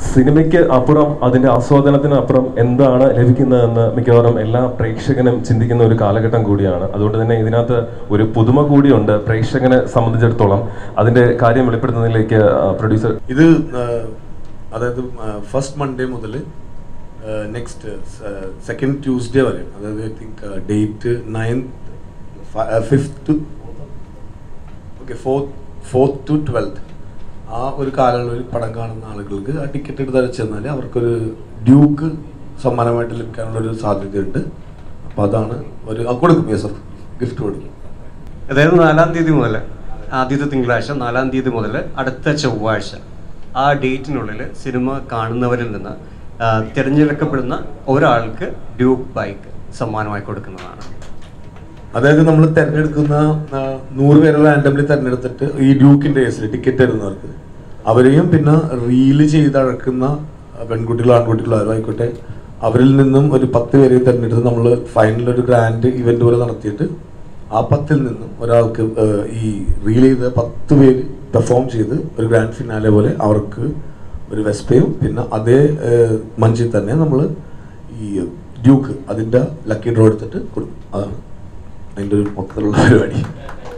സിനിമയ്ക്ക് അപ്പുറം അതിന്റെ ആസ്വാദനത്തിന് അപ്പുറം എന്താണ് ലഭിക്കുന്നതെന്ന് മിക്കവാറും എല്ലാ പ്രേക്ഷകനും ചിന്തിക്കുന്ന ഒരു കാലഘട്ടം കൂടിയാണ് അതുകൊണ്ട് തന്നെ ഇതിനകത്ത് ഒരു പുതുമ കൂടിയുണ്ട് പ്രേക്ഷകനെ സംബന്ധിച്ചിടത്തോളം അതിന്റെ കാര്യം വെളിപ്പെടുത്തുന്നതിലേക്ക് പ്രൊഡ്യൂസർ ഇത് ആ, അതായത് ഫസ്റ്റ് മൺഡേ മുതൽ നെക്സ്റ്റ് സെക്കൻഡ് ട്യൂസ്ഡേ വരെ അതായത് I think date ninth fifth okay fourth fourth to twelfth ആ ഒരു കാലയളവിൽ പടം കാണുന്ന ആളുകൾക്ക് ആ ടിക്കറ്റ് എടുത്ത് അയച്ചെന്നാൽ അവർക്കൊരു ഡ്യൂക്ക് സമ്മാനമായിട്ട് ലഭിക്കാനുള്ള ഒരു സാധ്യതയുണ്ട് അപ്പോൾ അതാണ് ഒരു ആ കൊടുക്കും യെസ് ഗിഫ്റ്റ് കൊടുക്കും അതായത് നാലാം തീയതി മുതൽ ആദ്യത്തെ തിങ്കളാഴ്ച നാലാം തീയതി മുതൽ അടുത്ത ചൊവ്വാഴ്ച ആ ഡേറ്റിനുള്ളിൽ സിനിമ കാണുന്നവരിൽ നിന്ന് ആ, തിരഞ്ഞെടുക്കപ്പെടുന്ന ഒരാൾക്ക് ഡ്യൂക്ക് ബൈക്ക് സമ്മാനമായി കൊടുക്കുന്നതാണ് അതായത് നമ്മൾ തിരഞ്ഞെടുക്കുന്ന ആ, നൂറ് പേരെ റാൻഡംലി തിരഞ്ഞെടുത്തിട്ട് ഈ ഡ്യൂക്കിന്റെ കേസിൽ ടിക്കറ്റ് തരുന്നവർക്ക് അവരെയും പിന്നെ റീല് ചെയ്തഴക്കുന്ന പെൺകുട്ടികളോ ആൺകുട്ടികളോ ആരോ ആയിക്കോട്ടെ അവരിൽ നിന്നും ഒരു പത്ത് പേരെയും തിരഞ്ഞെടുത്ത് നമ്മൾ ഫൈനൽ ഒരു ഗ്രാൻഡ് ഇവന്റ് പോലെ നടത്തിയിട്ട് ആ പത്തിൽ നിന്നും ഒരാൾക്ക് ആ, ഈ റീൽ ചെയ്ത പത്ത് പേര് പെർഫോം ചെയ്ത് ഒരു ഗ്രാൻഡ് ഫിനാലെ പോലെ അവർക്ക് ഒരു വെസ്പയും പിന്നെ അതേ ആ, മഞ്ചിൽ തന്നെ നമ്മൾ ഈ ഡ്യൂക്ക് അതിന്റെ ലക്കി ഡ്രോ എടുത്തിട്ട് കൊടുക്കും അതാണ് അതിൻ്റെ ഒരു മൊത്തത്തിലുള്ള പരിപാടി